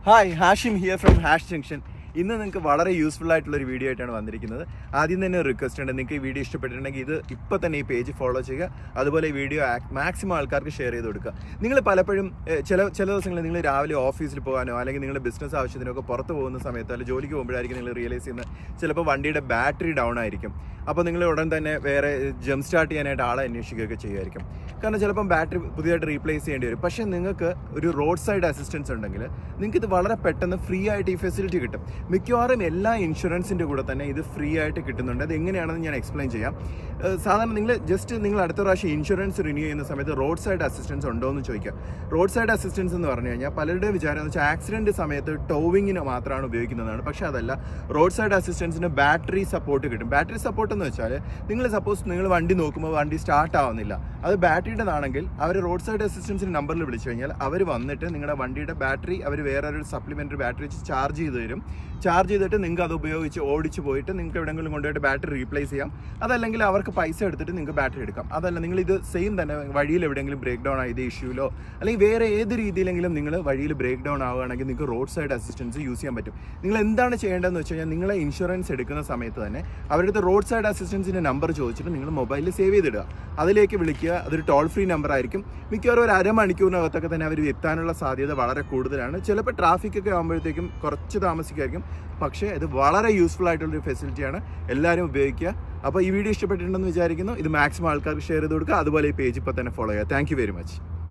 hi Hashim here from hash junction ഇന്ന് നിങ്ങൾക്ക് വളരെ യൂസ്ഫുൾ ആയിട്ടുള്ള ഒരു വീഡിയോ ആയിട്ടാണ് വന്നിരിക്കുന്നത് ആദ്യം തന്നെ ഒരു റിക്വസ്റ്റ് ഉണ്ട് നിങ്ങൾക്ക് ഈ വീഡിയോ ഇഷ്ടപ്പെട്ടിട്ടുണ്ടെങ്കിൽ ഇത് ഇപ്പോൾ തന്നെ ഈ പേജ് ഫോളോ ചെയ്യുക അതുപോലെ ഈ വീഡിയോ മാക്സിമം ആൾക്കാർക്ക് ഷെയർ ചെയ്ത് കൊടുക്കുക നിങ്ങൾ പലപ്പോഴും ഏഹ്, ചില ചില ദിവസങ്ങളിൽ നിങ്ങൾ രാവിലെ ഓഫീസിൽ പോകാനോ അല്ലെങ്കിൽ നിങ്ങളുടെ ബിസിനസ് ആവശ്യത്തിനോ ഒക്കെ പുറത്ത് പോകുന്ന സമയത്ത് അല്ലെങ്കിൽ ജോലിക്ക് പോകുമ്പോഴായിരിക്കും നിങ്ങൾ റിയലൈസ് ചെയ്യുന്നത് ചിലപ്പോൾ വണ്ടിയുടെ ബാറ്ററി ഡൗൺ ആയിരിക്കും അപ്പോൾ നിങ്ങൾ ഉടൻ തന്നെ വേറെ ജംപ് സ്റ്റാർട്ട് ചെയ്യാനായിട്ട് ആളെ അന്വേഷിക്കുകയൊക്കെ ചെയ്യുമായിരിക്കും കാരണം ചിലപ്പം ബാറ്ററി പുതിയതായിട്ട് റീപ്ലേസ് ചെയ്യേണ്ടി വരും പക്ഷേ നിങ്ങൾക്ക് ഒരു റോഡ് സൈഡ് അസിസ്റ്റൻസ് ഉണ്ടെങ്കിൽ നിങ്ങൾക്ക് ഇത് വളരെ പെട്ടെന്ന് ഫ്രീ ആയിട്ട് ഈ ഫെസിലിറ്റി കിട്ടും മിക്കവാറും എല്ലാ ഇൻഷുറൻസിൻ്റെ കൂടെ തന്നെ ഇത് ഫ്രീ ആയിട്ട് കിട്ടുന്നുണ്ട് അത് എങ്ങനെയാണെന്ന് ഞാൻ എക്സ്പ്ലെയിൻ ചെയ്യാം ഏഹ് സാധാരണ നിങ്ങൾ ജസ്റ്റ് നിങ്ങൾ അടുത്ത പ്രാവശ്യം ഇൻഷുറൻസ് റിന്യൂ ചെയ്യുന്ന സമയത്ത് റോഡ് സൈഡ് അസിസ്റ്റൻസ് ഉണ്ടോ എന്ന് ചോദിക്കുക റോഡ് സൈഡ് അസിസ്റ്റൻസ് എന്ന് പറഞ്ഞു കഴിഞ്ഞാൽ പലരുടെയും വിചാരം എന്ന് വെച്ചാൽ ആക്സിഡന്റ് സമയത്ത് ടോവിങ്ങിന് മാത്രമാണ് ഉപയോഗിക്കുന്നതാണ് പക്ഷേ അതല്ല റോഡ് സൈഡ് അസിസ്റ്റൻസിന് ബാറ്ററി സപ്പോർട്ട് കിട്ടും ബാറ്ററി സപ്പോർട്ട് എന്ന് വെച്ചാൽ നിങ്ങൾ സപ്പോസ് നിങ്ങൾ വണ്ടി നോക്കുമ്പോൾ വണ്ടി സ്റ്റാർട്ട് ആവുന്നില്ല അത് ബാറ്ററിയുടേതാണെങ്കിൽ അവർ റോഡ് സൈഡ് അസിസ്റ്റൻസിന് നമ്പറിൽ വിളിച്ചു കഴിഞ്ഞാൽ അവർ വന്നിട്ട് നിങ്ങളുടെ വണ്ടിയുടെ ബാറ്ററി അവർ വേറൊരു സപ്ലിമെൻ്ററി ബാറ്ററി വെച്ച് ചാർജ് ചെയ്ത് തരും ചാർജ് ചെയ്തിട്ട് നിങ്ങൾക്ക് അത് ഉപയോഗിച്ച് ഓടിച്ച് പോയിട്ട് നിങ്ങൾക്ക് എവിടെയെങ്കിലും കൊണ്ടുപോയിട്ട് ബാറ്ററി റീപ്ലേസ് ചെയ്യാം അതല്ലെങ്കിൽ അവർക്ക് പൈസ എടുത്തിട്ട് നിങ്ങൾക്ക് ബാറ്ററി എടുക്കാം അതല്ല നിങ്ങൾ ഇത് സെയിം തന്നെ വഴിയിൽ എവിടെയെങ്കിലും ബ്രേക്ക് ഡൗൺ ആയത് ഇഷ്യൂലോ അല്ലെങ്കിൽ വേറെ ഏത് രീതിയിലെങ്കിലും നിങ്ങൾ വഴിയിൽ ബ്രേക്ക് ഡൗൺ ആവുകയാണെങ്കിൽ നിങ്ങൾക്ക് റോഡ് സൈഡ് അസിസ്റ്റൻസ് യൂസ് ചെയ്യാൻ പറ്റും നിങ്ങൾ എന്താണ് ചെയ്യേണ്ടതെന്ന് വെച്ച് കഴിഞ്ഞാൽ നിങ്ങളെ ഇൻഷുറൻസ് എടുക്കുന്ന സമയത്ത് തന്നെ അവരുടെ റോഡ് സൈഡ് അസിസ്റ്റൻസിൻ്റെ നമ്പർ ചോദിച്ചിട്ട് നിങ്ങൾ മൊബൈലിൽ സേവ് ചെയ്തിടുക അതിലേക്ക് വിളിക്കുക അതൊരു ടോൾ ഫ്രീ നമ്പർ ആയിരിക്കും മിക്കവാറും ഒരു അരമണിക്കൂറിനകത്തൊക്കെ തന്നെ അവർ എത്താനുള്ള സാധ്യത വളരെ കൂടുതലാണ് ചിലപ്പോൾ ട്രാഫിക് ഒക്കെ ആകുമ്പോഴത്തേക്കും കുറച്ച് താമസിക്കുമായിരിക്കും പക്ഷേ ഇത് വളരെ യൂസ്ഫുൾ ആയിട്ടുള്ളൊരു ഫെസിലിറ്റിയാണ് എല്ലാവരും ഉപയോഗിക്കുക അപ്പോൾ ഈ വീഡിയോ ഇഷ്ടപ്പെട്ടിട്ടുണ്ടെന്ന് വിചാരിക്കുന്നു ഇത് മാക്സിമം ആൾക്കാർക്ക് ഷെയർ ചെയ്ത് കൊടുക്കുക അതുപോലെ ഈ പേജ് ഇപ്പോൾ തന്നെ ഫോളോ ചെയ്യുക താങ്ക് വെരി മച്ച്